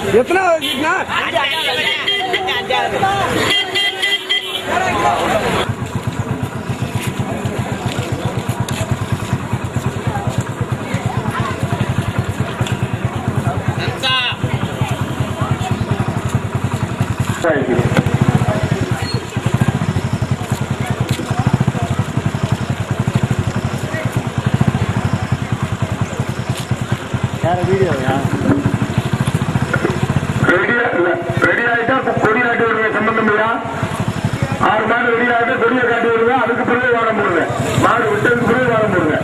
எத்தனை வச்சுக்கா ரெடி ஆயிட்டா கொடி காட்டி விடுங்க சம்பந்தம் இல்லையா ஆறு மாடு ரெடி ஆகிட்டு கொடியை காட்டி விடுங்க அதுக்கு பிறகு வாரம் போடுங்க மாடு விட்டதுக்கு பிறகு வாரம் போடுங்க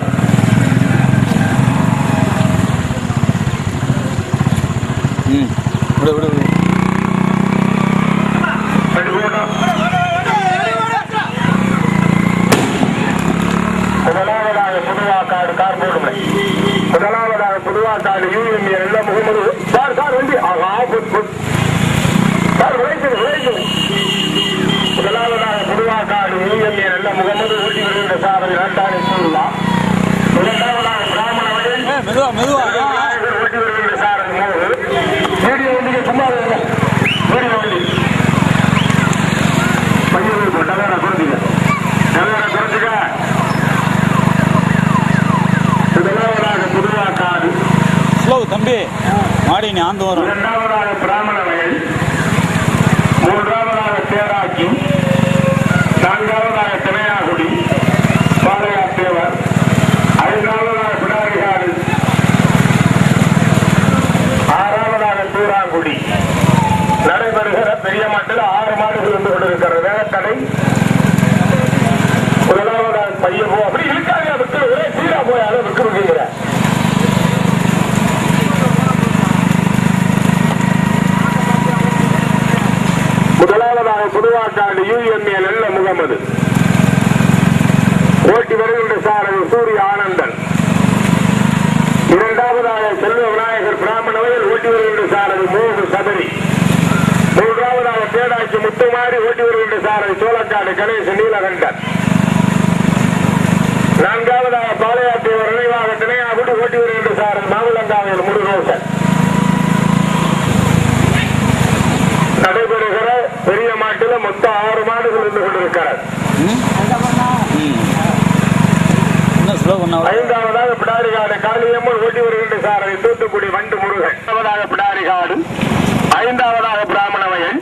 ம் விடு விடு விடு ரெண்டு போட்டோம் முதலாவதாக புதுவாக்காடு கார் போடுங்க முதலாவதாக புதுவாக்காடு யூஎம் எல்லாம் முகமது சார் சார் வண்டி ஆஹா புத் புத் சார் விளைச்சல் விளைச்சல் முதலாவதாக புதுவாக்காடு யூஎம் எல்லாம் முகமது ஊட்டி வருகின்ற சார் இரண்டாயிரத்தி சூழ்நிலா இரண்டாவதாக பிராமண வயல் ஏ மெதுவா மெதுவா விநாயகர் ஊட்டி வருகின்ற சார் மூணு வீடியோ வண்டிக்கு சும்மா இருங்க வீடியோ வண்டி பையன் டவேரா குறைஞ்சிக்க டவேரா குறைஞ்சிக்க முதலாவதாக புதுவாக்காடு ஸ்லோ தம்பி மாடி நீ ஆந்து வரும் இரண்டாவதாக பிராமண வயல் மூன்றாவதாக தேராக்கி நான்காவதாக திணையாகுடி பாளையாத்தேவர் ஐந்தாவதாக பிடாரிகாடு ஆறாவதாக தூராங்குடி நடைபெறுகிற பெரிய மாட்டில் ஆறு மாடுகள் வந்து கொண்டிருக்கிறது வேகத்தடை முதலாவதாக பையன் போ அப்படி இருக்காங்க விட்டு ஒரே சீரா போயாலும் விட்டு விடுங்கிற முதலாவதாக புதுவாக்காடு யுஎம்ஏ நல்ல முகமது ஓட்டி வருகின்ற சாரதி சூரிய ஆனந்தன் இரண்டாவதாக செல்வ விநாயகர் பிராமண வயல் ஓட்டி வருகின்ற சாரதி மூன்று சபரி மூன்றாவதாக தேடாட்சி முத்துமாரி ஓட்டி வருகின்ற சாரதி சோளக்காடு கணேசன் நீலகண்டன் நான்காவதாக பாளையாத்தேவர் நினைவாக திணையாகுடி ஓட்டி வருகின்ற சாரதி மாவுளங்காவையில் முருகோசன் நடைபெறுகிற பெரிய மாட்டில் மொத்தம் ஆறு மாடுகள் இருந்து கொண்டிருக்கிறது இன்னும் ஸ்லோ பண்ண ஐந்தாவதாக பிடாரிகாடு காளியம்மன் ஓட்டி வருகின்ற சாரதி தூத்துக்குடி வண்டு முருகன் ஐந்தாவதாக பிடாரிகாடு ஐந்தாவதாக பிராமண வயல்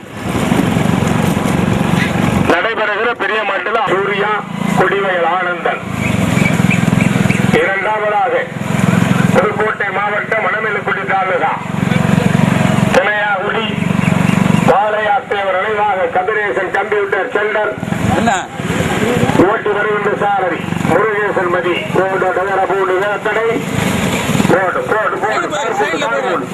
நடைபெறுகிற பெரிய மாட்டில் சூர்யா கொடிவயல் ஆனந்தன் இரண்டாவதாக புதுக்கோட்டை மாவட்டம் மணமேலுக்குடி தாலுகா திணையாகுடி பாளையாத்தேவர் நினைவாக கதிரேசன் கம்ப்யூட்டர் சென்டர் என்ன ஓட்டி வருகின்ற சாரதி முருகேசன் மதி போடு டகர போடு வேத்தடை போடு போடு போடு போடு, போடு, போடு.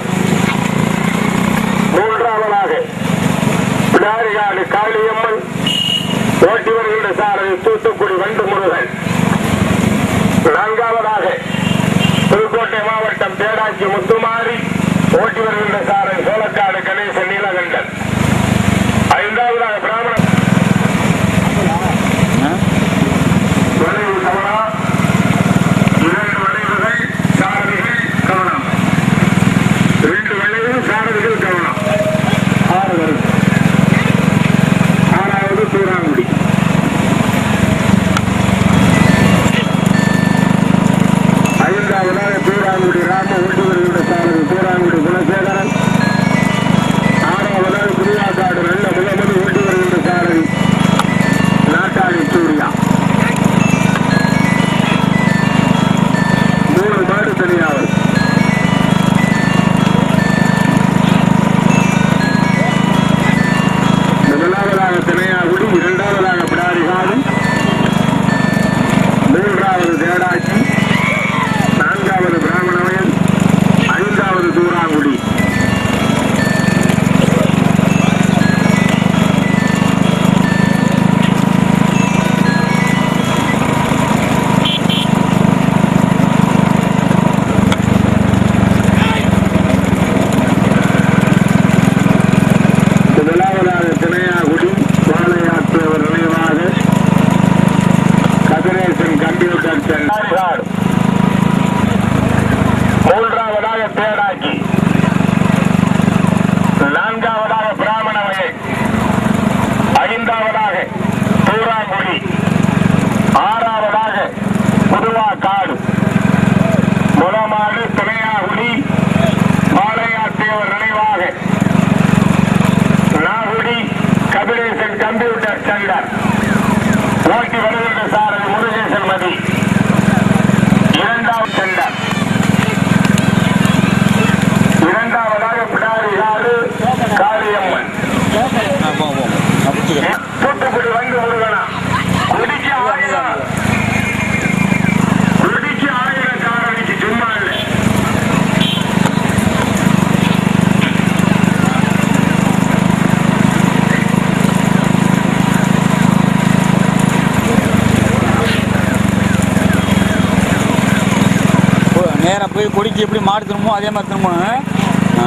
மூன்றாவதாக பிடாரிகாடு காளியம்மன் ஓட்டி வருகின்ற சாரதி தூத்துக்குடி வண்டு முருகன் நான்காவதாக புதுக்கோட்டை மாவட்டம் தேடாச்சி முத்துமாரி ஓட்டி வருகின்ற சாரதி சோளக்காடு கணேசன் நீலகண்டன் ஐந்தாவதாக பிராமணன் ஆ? வளைவு தவறா இரண்டு வளைவுகள் சாரதிகள் கவனம் ரெண்டு வளைவு சாரதிகள் கவனம் ஆறு வரும் ஆறாவது சூறாங்குடி ஐந்தாவதாக சூறாங்குடி ராம ஒன்றுவர்களுடைய சாரதி சூறாங்குடி குணசேகரன் நான்காவதாக பிராமண வகை ஐந்தாவதாக தூராங்குடி ஆறாவதாக புதுவா காடு முலமாடு துணையாகுடி பாளையாத்தேவர் நினைவாக நாகுடி கபிலேசன் கம்ப்யூட்டர் சென்டர் ஓட்டி வருகின்ற சாரதி முருகேசன் மதி இரண்டாவது சென்டர் இரண்டாவதாக பிடாரி காடு காளியம்மன் ஆ, போ போ நான் பிடிச்சிக்கிறேன் தூத்துக்குடி வந்து முருகனா குடிக்கு ஆயிரம் குடிக்கு ஆயிரம் காரணிக்கு சும்மா இல்லை நேராக போய் கொடிக்கு எப்படி மாடு திரும்பும் அதே மாதிரி திரும்பணும் ஆ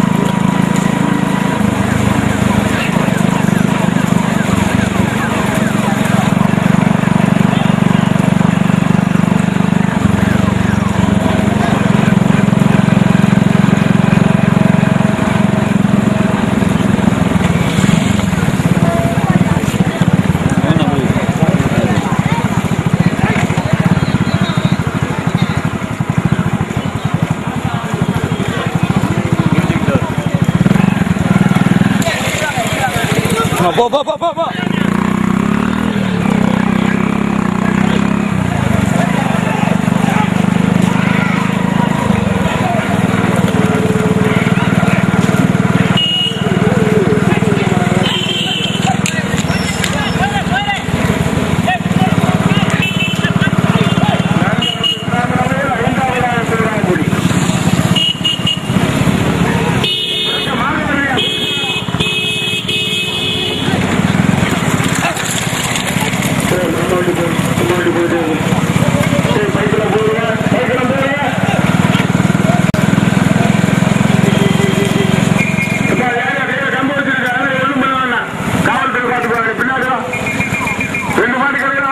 என்ன போய் ஆ, போ போ போ போ போ ஐந்தாவதாக திருவாங்குடி ரெண்டு மாட்டு கிடையாது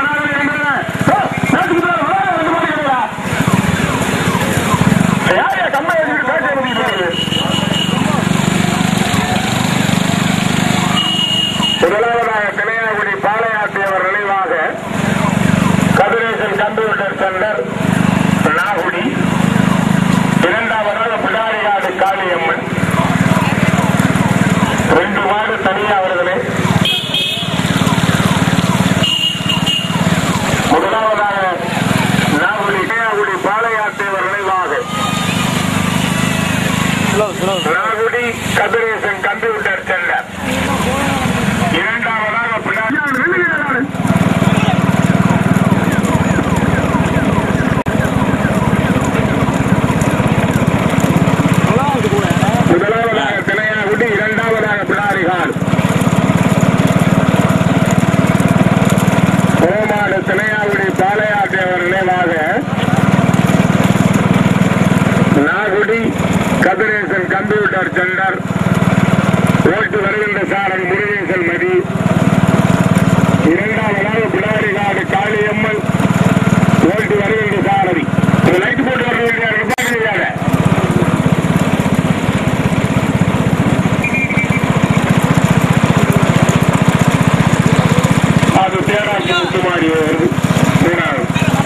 யாரையா கம்மா எடுத்துட்டு பேச முடியுது முதலாவதாக திணையாகுடி பாளையாட்டியவர் நினைவாக கதிரேசன் கம்ப்யூட்டர் சென்டர் நாகுடி இரண்டாவதாக பிடாரிகாடு காளியம்மன் ரெண்டு மாடு தனியா அவர்களே முதலாவதாக நாகுடி திணையாகுடி பாளையாட்டியவர் நினைவாக slow slow Nagudi Kathiresan computer centre இரண்டாவதாக பிடாரி முதலாவதாக திணையாகுடி இரண்டாவதாக பிடாரிகால் கோமாடு திணையாகுடி பாளையாட்டியவர் நினைவாக நாகுடி கதிரேசன் கம்ப்யூட்டர் சென்டர் ஓட்டு வருகின்ற சாரன் முருகேசன் மதி இரண்டாவதாக பிடாரிகாடு காளியம்மன் ஓட்டு வருகின்ற சாரதி லைட் போட்டு வர வேண்டிய நிப்பாட்டுகிறாங்க அது தேனாக்கி முத்துமாடி வருது மூணாவது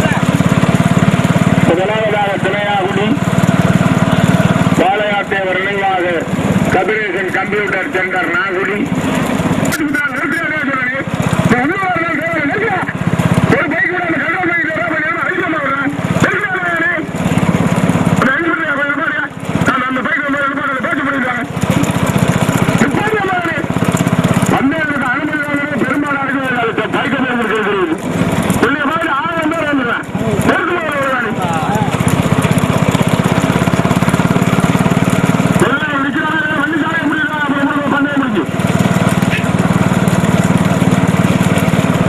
முதலாவதாக திணையாகுடி பாளையாட்டேவர் நினைவாக கதிரேசன் கம்ப்யூட்டர் சென்டர் நாகுடி ஒரு பைக் கூட அந்த கண்டோர் பைக் அதிகமாக வரேன் அந்த பைக் பேச்சு பண்ணிருக்காங்க வந்தவர்களுக்கு அனுமதி வாங்கவே பெரும்பாலான பைக்க பேர் இருக்கிறது உள்ளே மாதிரி ஆயிரம் பேர் வந்துடுறேன் நெருக்கமாக வருவாங்க எல்லாம் நிக்கிறாங்க வண்டி சாய முடியல அப்புறம் உங்களுக்கு பந்தயம் முடிஞ்சு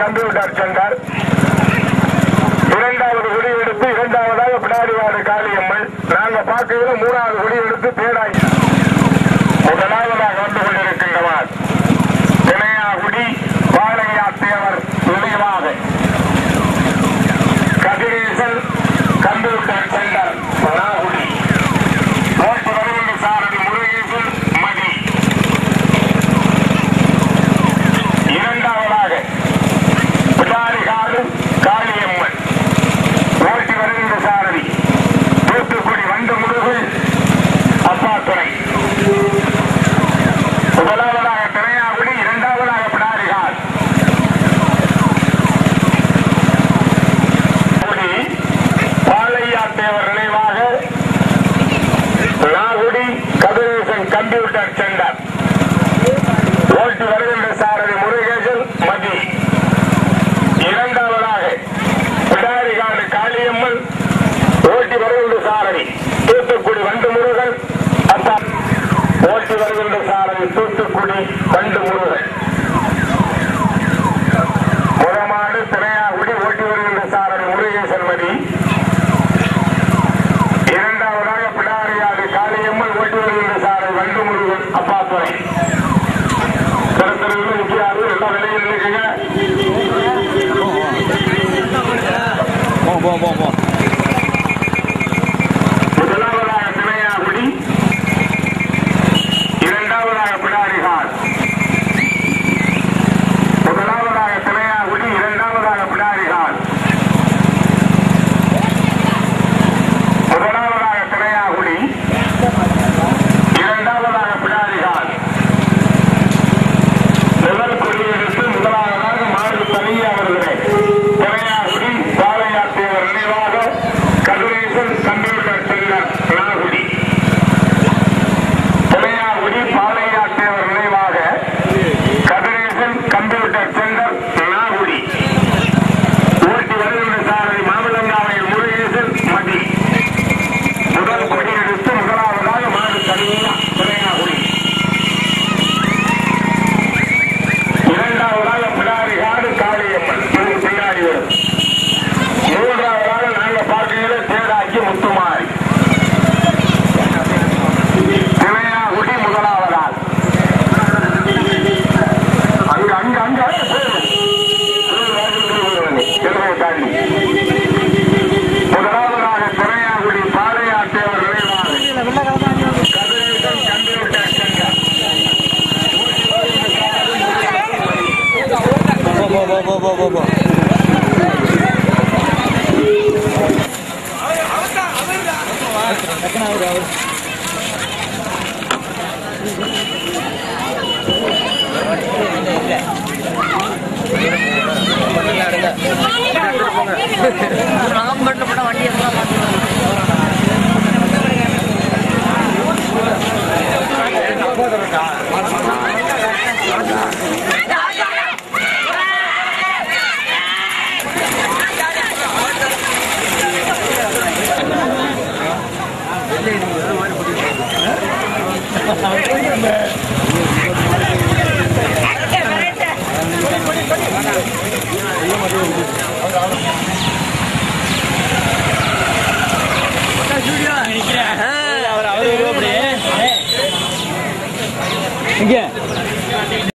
கம்ப்யூட்டர் சென்டர் இரண்டாவது குடி எடுத்து இரண்டாவதாக பிடாரிவாடு காளியம்மன் நாங்க பார்க்கையில மூணாவது குடி எடுத்து பேடாய் முதலாவதாக வந்து கொண்டிருக்கின்றவர் தினையாகுடி பாலையா தேவர் நினைவாக கதிரேசன் கம்ப்யூட்டர் சென்டர் நாகுடி ஓட்டு வருகின்ற சாரதி முருகேசன் மதி இரண்டாவதாக பிடாரிகாடு காளியம்மன் ஓட்டி வருகின்ற சாரதி தூத்துக்குடி வந்த முருகன் அப்பாத்துறை முதலாவதாக திரையாகுடி இரண்டாவதாக பிடாரிகால் குடி பாலையா தேவர் நினைவாக நாகுடி கதிரேசன் கம்ப்யூட்டர் சென்டர் ஓட்டி வருகின்ற சாரதி முருகேசன் மதி இரண்டாவதாக பிடாரிகாடு காளியம்மன் ஓட்டி வருகின்ற சாரதி தூத்துக்குடி வண்டு முருகன் அப்பா ஓட்டி வருகின்ற சாரதி தூத்துக்குடி வண்டு முருகன் முகமாடு திரையாகுடி ஓட்டி வருகின்ற சாரதி முருகேசன் மதி இரண்டாவதாக பிடாரியாடு காளியம்மன் ஓட்டி வருகின்ற சாரதி வண்டு முருகன் அப்பாத்துறை கருத்தரவில் நிற்கிறாரு எல்லா விலையில் இருக்குங்க போ போ போ போ முதலாவதாக திணையாகுடி இரண்டாவதாக பிடாரிகால் முதலாவதாக திணையாகுடி இரண்டாவதாக பிடாரிகால் முதலாவதாக திணையாகுடி இரண்டாவதாக பிடாரிகால் முதல் கொடியெடுத்து முதலாவதாக மாடு தனியா வருகிறேன் திரையாகுடி பாலையாற்றியவர் நினைவாக கதிரேசன் கம்ப்யூட்டர் சென்டர் நாகுடி திரையாகுடி பாலையாற்றியவர் நினைவாக கதிரேசன் கம்ப்யூட்டர் சென்டர் நாகுடி ஓட்டி வருகின்ற சாரதி மாமல்லங்காவையில் முருகேசன் மதி முதல் கொடியெடுத்து முதலாவதாக மாடு தனியா திரையாகுடி இரண்டாவதாக பிடாரிகாடு காளியம்மன் இதுக்கு பின்னாடி வரும் மூன்றாவதாக நாங்க பார்க்கையில தேடாக்கி முத்துமாரி திணையாகுடி முதலாவதால் அங்க அங்க அங்க செல்வை தாண்டி முதலாவதாக திணையாகுடி பாளையாட்டேவர் நினைவாக கதிரேசன் கம்ப்யூட்டர் சென்டர் போ போ போ போ போ போ டக்குனு அவரு அவரு அவர் அவர் அப்படியே இங்கே